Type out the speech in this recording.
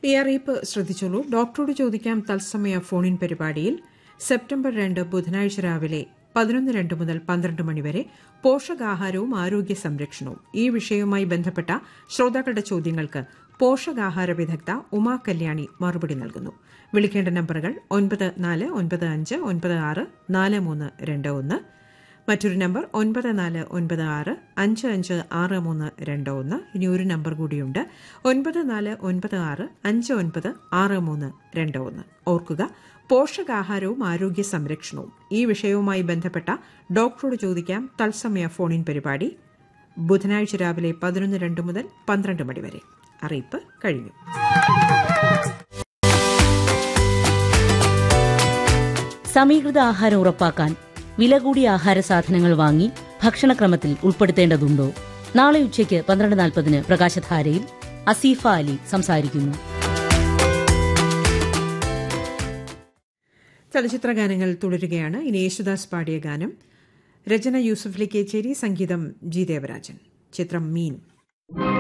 ഈ അറിയിപ്പ് ശ്രദ്ധിച്ചോളൂ ഡോക്ടറോട് ചോദിക്കാം തത്സമയ ഫോണിൻ പരിപാടിയിൽ സെപ്റ്റംബർ രണ്ട് ബുധനാഴ്ച രാവിലെ പതിനൊന്ന് രണ്ട് മുതൽ പന്ത്രണ്ട് മണിവരെ പോഷകാഹാരവും ആരോഗ്യ സംരക്ഷണവും ഈ വിഷയവുമായി ബന്ധപ്പെട്ട ശ്രോതാക്കളുടെ ചോദ്യങ്ങൾക്ക് പോഷകാഹാര വിദഗ്ധ ഉമാ കല്യാണി മറുപടി നൽകുന്നു വിളിക്കേണ്ട നമ്പറുകൾ ഒൻപത് നാല് ഒൻപത് അഞ്ച് ഒൻപത് ആറ് നാല് മൂന്ന് രണ്ട് ഒന്ന് മറ്റൊരു നമ്പർ ഒൻപത് നാല് ഒൻപത് ആറ് അഞ്ച് അഞ്ച് ആറ് മൂന്ന് രണ്ട് ഒന്ന് ഇനി ഒരു നമ്പർ കൂടിയുണ്ട് ഒൻപത് നാല് ഒൻപത് ആറ് അഞ്ച് ഒൻപത് ആറ് മൂന്ന് രണ്ട് ഒന്ന് ഓർക്കുക പോഷകാഹാരവും ആരോഗ്യ സംരക്ഷണവും ഈ വിഷയവുമായി ബന്ധപ്പെട്ട ഡോക്ടറോട് ചോദിക്കാം തത്സമയ ഫോണിൻ പരിപാടി ബുധനാഴ്ച രാവിലെ പതിനൊന്ന് രണ്ട് മുതൽ പന്ത്രണ്ട് മണി വരെ അറിയിപ്പ് കഴിഞ്ഞു സമീകൃത ആഹാരം ഉറപ്പാക്കാൻ വില കൂടിയ ആഹാര സാധനങ്ങൾ വാങ്ങി ഭക്ഷണക്രമത്തിൽ ഉൾപ്പെടുത്തേണ്ടതുണ്ടോ നാളെ ഉച്ചയ്ക്ക് പന്ത്രണ്ട് നാൽപ്പതിന് പ്രകാശധാരയിൽ അസീഫ അലി സംസാരിക്കുന്നു ചലച്ചിത്ര ഗാനങ്ങൾ തുടരുകയാണ് ഇനി യേശുദാസ് പാടിയ ഗാനം രചന യൂസുഫ് ലിക്കേച്ചേരി സംഗീതം ജി ദേവരാജൻ ചിത്രം മീൻ